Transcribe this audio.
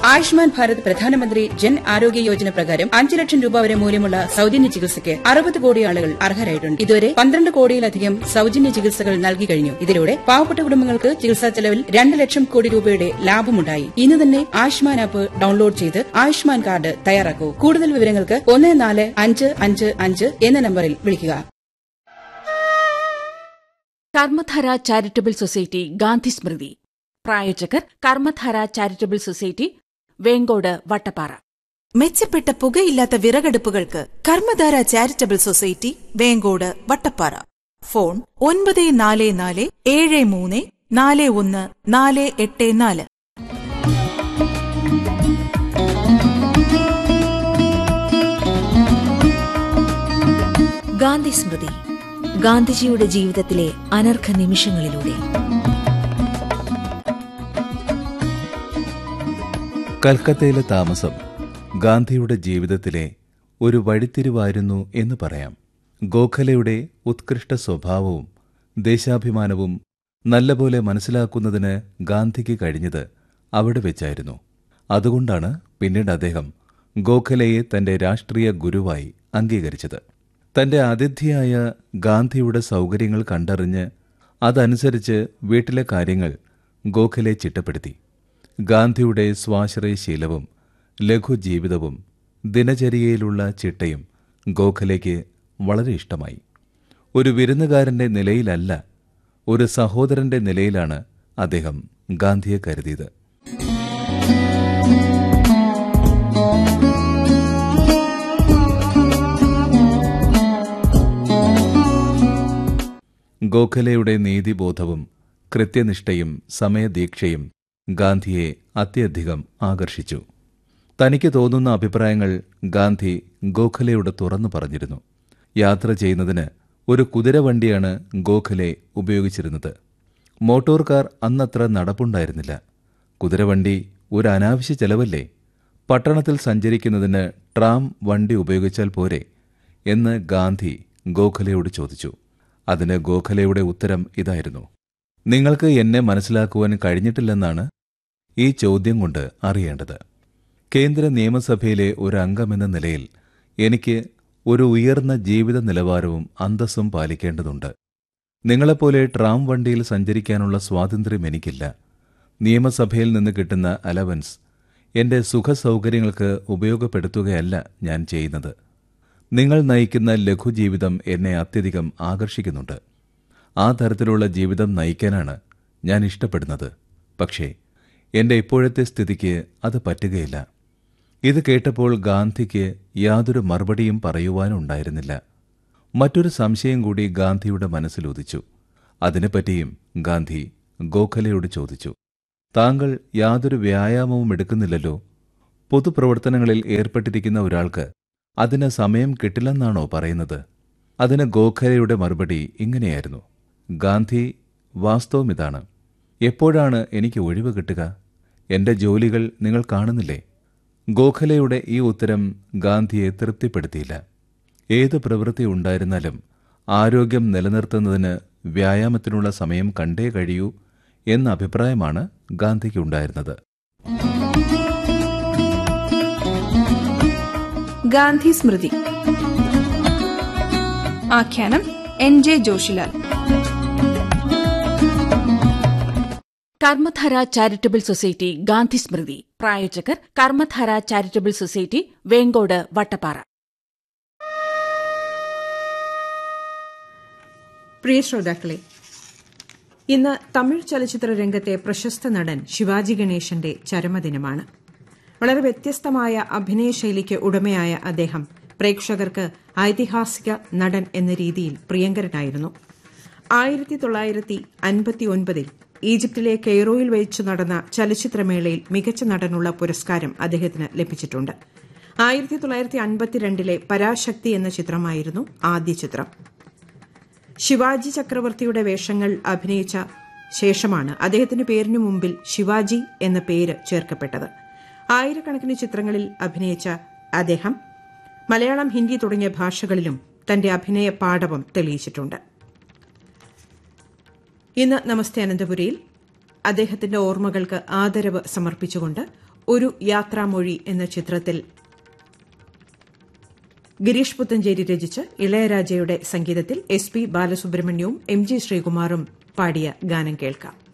ആയുഷ്മാൻ ഭാരത് പ്രധാനമന്ത്രി ജൻ ആരോഗ്യ യോജന പ്രകാരം അഞ്ച് ലക്ഷം രൂപ വരെ മൂല്യമുള്ള സൌജന്യ ചികിത്സയ്ക്ക് അറുപത് കോടി ആളുകൾ അർഹരായിട്ടുണ്ട് ഇതുവരെ പന്ത്രണ്ട് കോടിയിലധികം സൌജന്യ ചികിത്സകൾ നൽകി കഴിഞ്ഞു ഇതിലൂടെ പാവപ്പെട്ട കുടുംബങ്ങൾക്ക് ചികിത്സാ ചെലവിൽ രണ്ട് ലക്ഷം കോടി രൂപയുടെ ലാഭമുണ്ടായി ഇന്ന് തന്നെ ആയുഷ്മാൻ ആപ്പ് ഡൌൺലോഡ് ചെയ്ത് ആയുഷ്മാൻ കാർഡ് തയ്യാറാക്കൂ കൂടുതൽ വിവരങ്ങൾക്ക് ഒന്ന് നാല് അഞ്ച് അഞ്ച് അഞ്ച് എന്ന നമ്പറിൽ വിളിക്കുക കർമ്മധാര ചാരിറ്റബിൾ സൊസൈറ്റി ഗാന്ധി സ്മൃതി പ്രായോജകർ കർമ്മധാര ചാരിറ്റബിൾ സൊസൈറ്റി വേങ്കോട് വട്ടപ്പാറ മെച്ചപ്പെട്ട പുകയില്ലാത്ത വിറകടുപ്പുകൾക്ക് Karmadhara charitable society Venkode Vattappara phone ഒൻപത് നാല് നാല് ഏഴ് മൂന്ന് നാല് ഒന്ന് നാല് എട്ട് നാല് ഗാന്ധി സ്മൃതി ഗാന്ധിജിയുടെ ജീവിതത്തിലെ അനർഘ നിമിഷങ്ങളിലൂടെ കൽക്കത്തയിലെ താമസം ഗാന്ധിയുടെ ജീവിതത്തിലെ ഒരു വഴിത്തിരിവായിരുന്നു എന്ന് പറയാം ഗോഖലെയുടെ ഉത്കൃഷ്ട സ്വഭാവവും ദേശാഭിമാനവും നല്ലപോലെ മനസ്സിലാക്കുന്നതിന് ഗാന്ധിക്ക് കഴിഞ്ഞത് അവിടെ വെച്ചായിരുന്നു അതുകൊണ്ടാണ് പിന്നീട് അദ്ദേഹം ഗോഖലെയെ തന്റെ രാഷ്ട്രീയ ഗുരുവായി അംഗീകരിച്ചത് തന്റെ അതിഥിയായ ഗാന്ധിയുടെ സൗകര്യങ്ങൾ കണ്ടറിഞ്ഞ് അതനുസരിച്ച് വീട്ടിലെ കാര്യങ്ങൾ ഗോഖലെ ചിട്ടപ്പെടുത്തി ഗാന്ധിയുടെ സ്വാശ്രയശീലവും ലഘുജീവിതവും ദിനചര്യയിലുള്ള ചിട്ടയും ഗോഖലേക്ക് വളരെ ഇഷ്ടമായി ഒരു വിരുന്നുകാരന്റെ നിലയിലല്ല ഒരു സഹോദരന്റെ നിലയിലാണ് അദ്ദേഹം ഗാന്ധിയെ കരുതിയത് ഗോഖലെയുടെ നീതിബോധവും കൃത്യനിഷ്ഠയും സമയദീക്ഷയും ഗാന്ധിയെ അത്യധികം ആകർഷിച്ചു തനിക്ക് തോന്നുന്ന അഭിപ്രായങ്ങൾ ഗാന്ധി ഗോഖലെയോട് തുറന്നു പറഞ്ഞിരുന്നു യാത്ര ചെയ്യുന്നതിന് ഒരു കുതിരവണ്ടിയാണ് ഗോഖലെ ഉപയോഗിച്ചിരുന്നത് മോട്ടോർ കാർ അന്നത്ര നടപ്പുണ്ടായിരുന്നില്ല കുതിരവണ്ടി ഒരു അനാവശ്യ ചെലവല്ലേ പട്ടണത്തിൽ സഞ്ചരിക്കുന്നതിന് ട്രാം വണ്ടി ഉപയോഗിച്ചാൽ പോരെ എന്ന് ഗാന്ധി ഗോഖലെയോട് ചോദിച്ചു അതിന് ഗോഖലെയുടെ ഉത്തരം ഇതായിരുന്നു നിങ്ങൾക്ക് എന്നെ മനസ്സിലാക്കുവാൻ കഴിഞ്ഞിട്ടില്ലെന്നാണ് ഈ ചോദ്യം കൊണ്ട് അറിയേണ്ടത് കേന്ദ്ര നിയമസഭയിലെ ഒരു അംഗമെന്ന നിലയിൽ എനിക്ക് ഒരു ഉയർന്ന ജീവിത നിലവാരവും അന്തസ്സും പാലിക്കേണ്ടതുണ്ട് നിങ്ങളെപ്പോലെ ട്രാം വണ്ടിയിൽ സഞ്ചരിക്കാനുള്ള സ്വാതന്ത്ര്യം എനിക്കില്ല നിയമസഭയിൽ നിന്ന് കിട്ടുന്ന അലവൻസ് എന്റെ സുഖസൗകര്യങ്ങൾക്ക് ഉപയോഗപ്പെടുത്തുകയല്ല ഞാൻ ചെയ്യുന്നത് നിങ്ങൾ നയിക്കുന്ന ലഘുജീവിതം എന്നെ അത്യധികം ആകർഷിക്കുന്നുണ്ട് ആ തരത്തിലുള്ള ജീവിതം നയിക്കാനാണ് ഞാൻ ഇഷ്ടപ്പെടുന്നത് പക്ഷേ എന്റെ ഇപ്പോഴത്തെ സ്ഥിതിക്ക് അത് പറ്റുകയില്ല ഇത് കേട്ടപ്പോൾ ഗാന്ധിക്ക് യാതൊരു മറുപടിയും പറയുവാനുണ്ടായിരുന്നില്ല മറ്റൊരു സംശയം കൂടി ഗാന്ധിയുടെ മനസ്സിലുദിച്ചു അതിനെപ്പറ്റിയും ഗാന്ധി ഗോഖലെയോട് ചോദിച്ചു താങ്കൾ യാതൊരു വ്യായാമവും എടുക്കുന്നില്ലല്ലോ പൊതുപ്രവർത്തനങ്ങളിൽ ഏർപ്പെട്ടിരിക്കുന്ന ഒരാൾക്ക് അതിന് സമയം കിട്ടില്ലെന്നാണോ പറയുന്നത് അതിന് ഗോഖലെയുടെ മറുപടി ഇങ്ങനെയായിരുന്നു ഗാന്ധി വാസ്തവം ഇതാണ് എപ്പോഴാണ് എനിക്ക് ഒഴിവ് കിട്ടുക എന്റെ ജോലികൾ നിങ്ങൾ കാണുന്നില്ലേ ഗോഖലെയുടെ ഈ ഉത്തരം ഗാന്ധിയെ തൃപ്തിപ്പെടുത്തിയില്ല ഏത് പ്രവൃത്തി ഉണ്ടായിരുന്നാലും ആരോഗ്യം നിലനിർത്തുന്നതിന് വ്യായാമത്തിനുള്ള സമയം കണ്ടേ കഴിയൂ എന്ന അഭിപ്രായമാണ് ഗാന്ധിക്കുണ്ടായിരുന്നത് ഗാന്ധി സ്മൃതി ആഖ്യാനം N J Joshilal Karmadhara charitable society Gandhi Smriti പ്രായോജകർ കർമ്മധാര ചാരിറ്റബിൾ സൊസൈറ്റി വേങ്കോട് വട്ടപ്പാറ പ്രിയ ശ്രോതാക്കളെ ഇന്ന് തമിഴ് ചലച്ചിത്ര രംഗത്തെ പ്രശസ്ത നടൻ ശിവാജി ഗണേശന്റെ ചരമദിനമാണ് വളരെ വ്യത്യസ്തമായ അഭിനയ ശൈലിക്ക് ഉടമയായ അദ്ദേഹം പ്രേക്ഷകർക്ക് ഐതിഹാസിക നടൻ എന്ന രീതിയിൽ പ്രിയങ്കരനായിരുന്നു ആയിരത്തി തൊള്ളായിരത്തി അൻപത്തി ഒൻപതിൽ ഈജിപ്തിലെ കെയ്റോയിൽ വെച്ച് നടന്ന ചലച്ചിത്രമേളയിൽ മികച്ച നടനുള്ള പുരസ്കാരം അദ്ദേഹത്തിന് ലഭിച്ചിട്ടുണ്ട് ആയിരത്തി തൊള്ളായിരത്തി അൻപത്തിരണ്ടിലെ പരാശക്തി എന്ന ചിത്രമായിരുന്നു ആദ്യ ചിത്രം ശിവാജി ചക്രവർത്തിയുടെ വേഷങ്ങൾ അഭിനയിച്ച ശേഷമാണ് അദ്ദേഹത്തിന്റെ പേരിനു മുമ്പിൽ ശിവാജി എന്ന പേര് ചേർക്കപ്പെട്ടത് ആയിരക്കണക്കിന് ചിത്രങ്ങളിൽ അഭിനയിച്ച അദ്ദേഹം മലയാളം ഹിന്ദി തുടങ്ങിയ ഭാഷകളിലും തന്റെ അഭിനയ പാടവം തെളിയിച്ചിട്ടുണ്ട് ഇന്ന് നമസ്തേ അനന്തപുരിയിൽ അദ്ദേഹത്തിന്റെ ഓർമ്മകൾക്ക് ആദരവ് സമർപ്പിച്ചുകൊണ്ട് ഒരു യാത്രാമൊഴി എന്ന ചിത്രത്തിൽ ഗിരീഷ് പുത്തഞ്ചേരി രചിച്ച് ഇളയരാജയുടെ സംഗീതത്തിൽ എസ് പി ബാലസുബ്രഹ്മണ്യവും എം ജി ശ്രീകുമാറും പാടിയ ഗാനം കേൾക്കാം